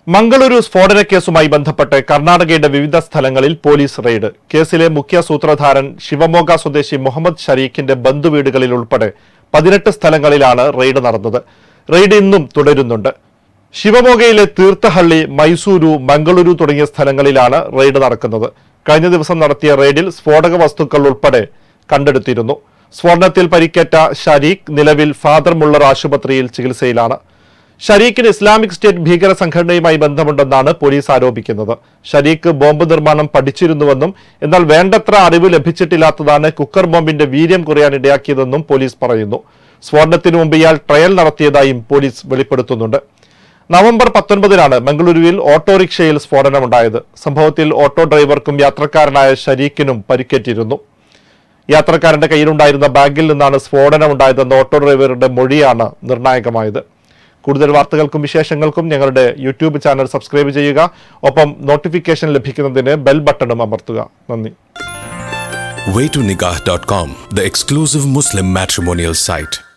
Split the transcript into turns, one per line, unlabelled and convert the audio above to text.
മംഗളൂരു സ്ഫോടന കേസുമായി ബന്ധപ്പെട്ട് കർണാടകയുടെ വിവിധ സ്ഥലങ്ങളിൽ പോലീസ് റെയ്ഡ് കേസിലെ മുഖ്യ സൂത്രധാരൻ ശിവമോഗ സ്വദേശി മുഹമ്മദ് ഷരീഖിന്റെ ബന്ധുവീടുകളിൽ ഉൾപ്പെടെ പതിനെട്ട് സ്ഥലങ്ങളിലാണ് റെയ്ഡ് നടന്നത് റെയ്ഡ് ഇന്നും തുടരുന്നുണ്ട് ശിവമോഗയിലെ തീർത്ഥഹള്ളി മൈസൂരു മംഗളൂരു തുടങ്ങിയ സ്ഥലങ്ങളിലാണ് റെയ്ഡ് നടക്കുന്നത് കഴിഞ്ഞ ദിവസം നടത്തിയ റെയ്ഡിൽ സ്ഫോടക വസ്തുക്കൾ ഉൾപ്പെടെ കണ്ടെടുത്തിരുന്നു സ്ഫോടനത്തിൽ പരിക്കേറ്റ ഷരീഖ് നിലവിൽ ഫാദർ മുള്ളർ ആശുപത്രിയിൽ ചികിത്സയിലാണ് ഷരീഖിന് ഇസ്ലാമിക് സ്റ്റേറ്റ് ഭീകര സംഘടനയുമായി ബന്ധമുണ്ടെന്നാണ് പോലീസ് ആരോപിക്കുന്നത് ഷരീഖ് ബോംബ് നിർമ്മാണം പഠിച്ചിരുന്നുവെന്നും എന്നാൽ വേണ്ടത്ര അറിവ് ലഭിച്ചിട്ടില്ലാത്തതാണ് കുക്കർ ബോംബിന്റെ വീര്യം കുറയാൻ ഇടയാക്കിയതെന്നും പോലീസ് പറയുന്നു സ്ഫോടനത്തിനു മുമ്പ് ഇയാൾ ട്രയൽ നടത്തിയതായും പോലീസ് വെളിപ്പെടുത്തുന്നുണ്ട് നവംബർ പത്തൊൻപതിനാണ് മംഗളൂരുവിൽ ഓട്ടോറിക്ഷയിൽ സ്ഫോടനമുണ്ടായത് സംഭവത്തിൽ ഓട്ടോ ഡ്രൈവർക്കും യാത്രക്കാരനായ ഷരീഖിനും പരിക്കേറ്റിരുന്നു യാത്രക്കാരന്റെ കയ്യിലുണ്ടായിരുന്ന ബാഗിൽ നിന്നാണ് സ്ഫോടനമുണ്ടായതെന്ന ഓട്ടോ ഡ്രൈവറുടെ മൊഴിയാണ് നിർണായകമായത് കൂടുതൽ വാർത്തകൾക്കും വിശേഷങ്ങൾക്കും ഞങ്ങളുടെ യൂട്യൂബ് ചാനൽ സബ്സ്ക്രൈബ് ചെയ്യുക ഒപ്പം നോട്ടിഫിക്കേഷൻ ലഭിക്കുന്നതിന് ബെൽ ബട്ടണും അമർത്തുക നന്ദി
waytonikah.com, the exclusive Muslim matrimonial site.